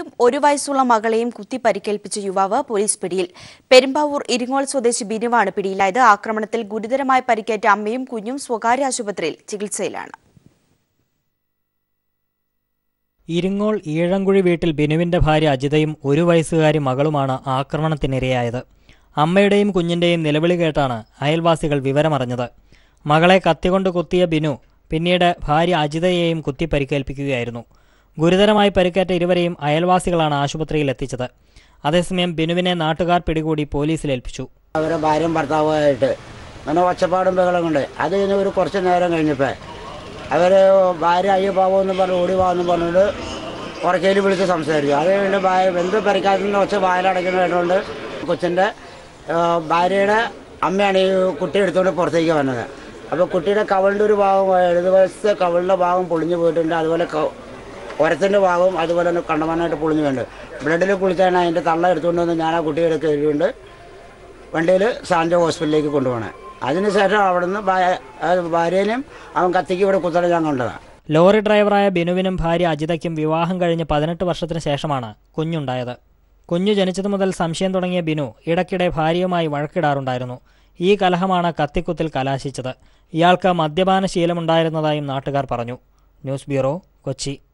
അമ്മയെയും ഒരു വയസ്സുള്ള മകളെയും കുത്തി പരിക്കേൽപ്പിച്ച യുവാവ് പോലീസ് പിടിയിൽ പെരുമ്പാവൂർ ഇരിങ്ങോൾ സ്വദേശി ബിനുവാണ് പിടിയിലായത് ആക്രമണത്തിൽ ഗുരുതരമായി പരിക്കേറ്റ അമ്മയും കുഞ്ഞും സ്വകാര്യ ആശുപത്രിയിൽ ചികിത്സയിലാണ് ഇരിങ്ങോൾ ഈഴങ്കുഴി വീട്ടിൽ ബിനുവിന്റെ ഭാര്യ അജിതയും ഒരു വയസ്സുകാരി മകളുമാണ് ആക്രമണത്തിനിരയായത് അമ്മയുടെയും കുഞ്ഞിന്റെയും നിലവിളി കേട്ടാണ് അയൽവാസികൾ വിവരമറിഞ്ഞത് മകളെ കത്തികൊണ്ട് കുത്തിയ ബിനു പിന്നീട് ഭാര്യ അജിതയെയും കുത്തി പരിക്കേൽപ്പിക്കുകയായിരുന്നു ഗുരുതരമായി പരിക്കേറ്റ ഇരുവരെയും അയൽവാസികളാണ് ആശുപത്രിയിൽ എത്തിച്ചത് അതേസമയം ബിനുവിനെ നാട്ടുകാർ പിടികൂടി പോലീസിൽ ഏൽപ്പിച്ചു അവരെ ഭാര്യയും ഭർത്താവുമായിട്ട് അങ്ങനെ ഒച്ചപ്പാടും ബഹളം കൊണ്ട് അത് കഴിഞ്ഞ് ഒരു കുറച്ച് നേരം കഴിഞ്ഞപ്പോൾ അവർ ഭാര്യ അയ്യോ പാവോ എന്ന് പറഞ്ഞ് ഓടി പോകാമെന്ന് പറഞ്ഞിട്ട് ഉറക്കയിൽ വിളിച്ച് സംസാരിച്ചു അത് കഴിഞ്ഞ് ഭാര്യ എന്ത് പരിക്കാത്ത ഒച്ച വായിലടയ്ക്കുന്ന കേട്ടുകൊണ്ട് കൊച്ചിൻ്റെ ആ, ഭാര്യയുടെ അമ്മയാണ് ഈ കുട്ടി എടുത്തുകൊണ്ട് പുറത്തേക്ക് വന്നത് അപ്പോൾ കുട്ടിയുടെ കവളിൻ്റെ ഒരു ഭാഗം ഇടതുവശത്തെ കവളിൻ്റെ ഭാഗം പൊളിഞ്ഞു പോയിട്ടുണ്ട് അതുപോലെ ക- ഉരത്തിൻ്റെ ഭാഗവും അതുപോലെ തന്നെ കണ്ടമാനായിട്ട് പൊളിഞ്ഞു വേണ്ട ബ്ലഡിൽ കുളിച്ചാണ് അതിൻ്റെ തള്ള എടുത്തുകൊണ്ട് വന്ന് ഞാൻ ആ കുട്ടിയുടെ കയറിയുണ്ട് വണ്ടിയിൽ സാന്റോ ഹോസ്പിറ്റലിലേക്ക് കൊണ്ടുപോകണേ അതിനുശേഷം അവിടുന്ന് ഭാ- ആ ഭാര്യേനെയും അവൻ കത്തിക്ക് ഇവിടെ കുത്തനെ ഞാൻ കണ്ടതാണ് ലോറി ഡ്രൈവറായ ബിനുവിനും ഭാര്യ അജിതയ്ക്കും വിവാഹം കഴിഞ്ഞ് പതിനെട്ട് വർഷത്തിന് ശേഷമാണ് കുഞ്ഞുണ്ടായത് കുഞ്ഞു ജനിച്ചതു മുതൽ സംശയം തുടങ്ങിയ ബിനു ഇടയ്ക്കിടെ ഭാര്യയുമായി വഴക്കിടാറുണ്ടായിരുന്നു ഈ കലഹമാണ് കത്തിക്കുത്തിൽ കലാശിച്ചത് ഇയാൾക്ക് മദ്യപാന ശീലമുണ്ടായിരുന്നതായും നാട്ടുകാർ പറഞ്ഞു ന്യൂസ് ബ്യൂറോ കൊച്ചി